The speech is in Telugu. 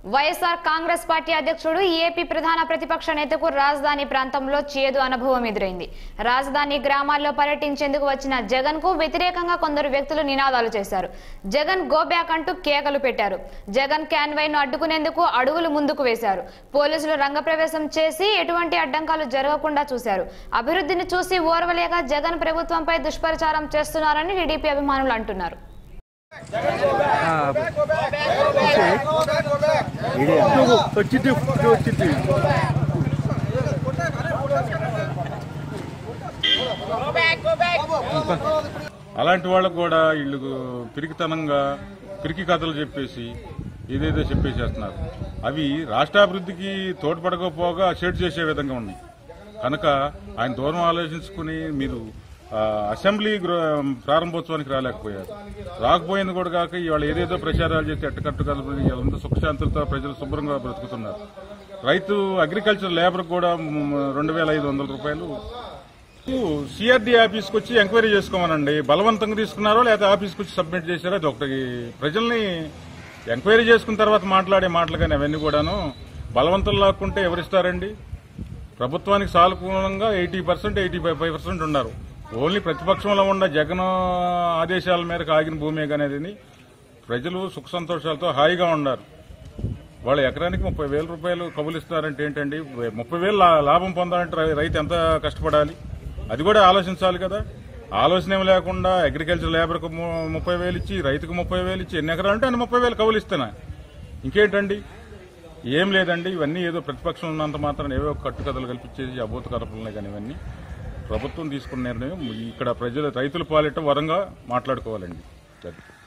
వైఎస్ఆర్ కాంగ్రెస్ పార్టీ అధ్యక్షుడు ఏపీ ప్రధాన ప్రతిపక్ష నేతకు రాజధాని ప్రాంతంలో చేదు అనుభవం ఎదురైంది రాజధాని గ్రామాల్లో పర్యటించేందుకు వచ్చిన జగన్ కు వ్యతిరేకంగా కొందరు వ్యక్తులు నినాదాలు చేశారు జగన్ గో బ్యాక్ అంటూ కేకలు పెట్టారు జగన్ క్యాన్వై ను అడ్డుకునేందుకు అడుగులు ముందుకు వేశారు పోలీసులు రంగప్రవేశం చేసి ఎటువంటి అడ్డంకాలు జరగకుండా చూశారు అభివృద్ధిని చూసి ఓర్వలేక జగన్ ప్రభుత్వంపై దుష్ప్రచారం చేస్తున్నారని టీడీపీ అభిమానులు అంటున్నారు వచ్చింది వచ్చింది అలాంటి వాళ్ళకు కూడా వీళ్ళు పిరికితనంగా పిరికి కథలు చెప్పేసి ఏదేదో చెప్పేసేస్తున్నారు అవి రాష్ట్రాభివృద్ధికి తోడ్పడకపోగా షేడ్ చేసే విధంగా ఉన్నాయి కనుక ఆయన దూరం ఆలోచించుకుని మీరు ఆ, అసెంబ్లీ గృహ ప్రారంభోత్సవానికి రాలేకపోయారు రాకపోయింది కూడా కాక ఇవాళ ఏదేదో ప్రచారాలు చేసి ఎట్టకట్టు కలుపుని ఎంత సుఖశాంతులతో ప్రజలు శుభ్రంగా బ్రతుకుతున్నారు రైతు అగ్రికల్చర్ లేబర్ కూడా రెండు వేల ఐదు వందల రూపాయలు సిఆర్డీ ఆఫీస్కి వచ్చి ఎంక్వైరీ చేసుకోమనండి బలవంతంగా తీసుకున్నారో లేదా ఆఫీస్కి వచ్చి సబ్మిట్ చేశారో అది ఒకటి ప్రజల్ని ఎంక్వైరీ చేసుకున్న తర్వాత మాట్లాడే మాటలు కానీ అవన్నీ కూడాను బలవంతం లాక్కుంటే ఎవరిస్తారండి ప్రభుత్వానికి సానుకూలంగా eighty percent eighty five percent ఉన్నారు ఓన్లీ ప్రతిపక్షంలో ఉన్న జగన్ ఆదేశాల మేరకు ఆగిన భూమి అనేది ప్రజలు సుఖ సంతోషాలతో హాయిగా ఉన్నారు వాళ్ళు ఎకరానికి ముప్పై వేల రూపాయలు కబులిస్తున్నారంటే ఏంటండి ముప్పై వేలు లా- లాభం పొందాలంటే రై- రైతు ఎంత కష్టపడాలి అది కూడా ఆలోచించాలి కదా ఆలోచన ఏమి లేకుండా అగ్రికల్చర్ లేబర్కు ము- ముప్పై వేలు ఇచ్చి రైతుకు ముప్పై వేలు ఇచ్చి ఎన్ని ఎకరాలు అంటే అన్ని ముప్పై వేలు కబులిస్తున్నా ఇంకేంటండి ఏం లేదండి ఇవన్నీ ఏదో ప్రతిపక్షం ఉన్నంత మాత్రం ఏవో కట్టుకథలు కల్పించేసి అబోత కథలున్నాయి కానీ ఇవన్నీ ప్రభుత్వం తీసుకున్న నిర్ణయం ఇక్కడ ప్రజలు రైతుల పాలిట వరంగా మాట్లాడుకోవాలండి అది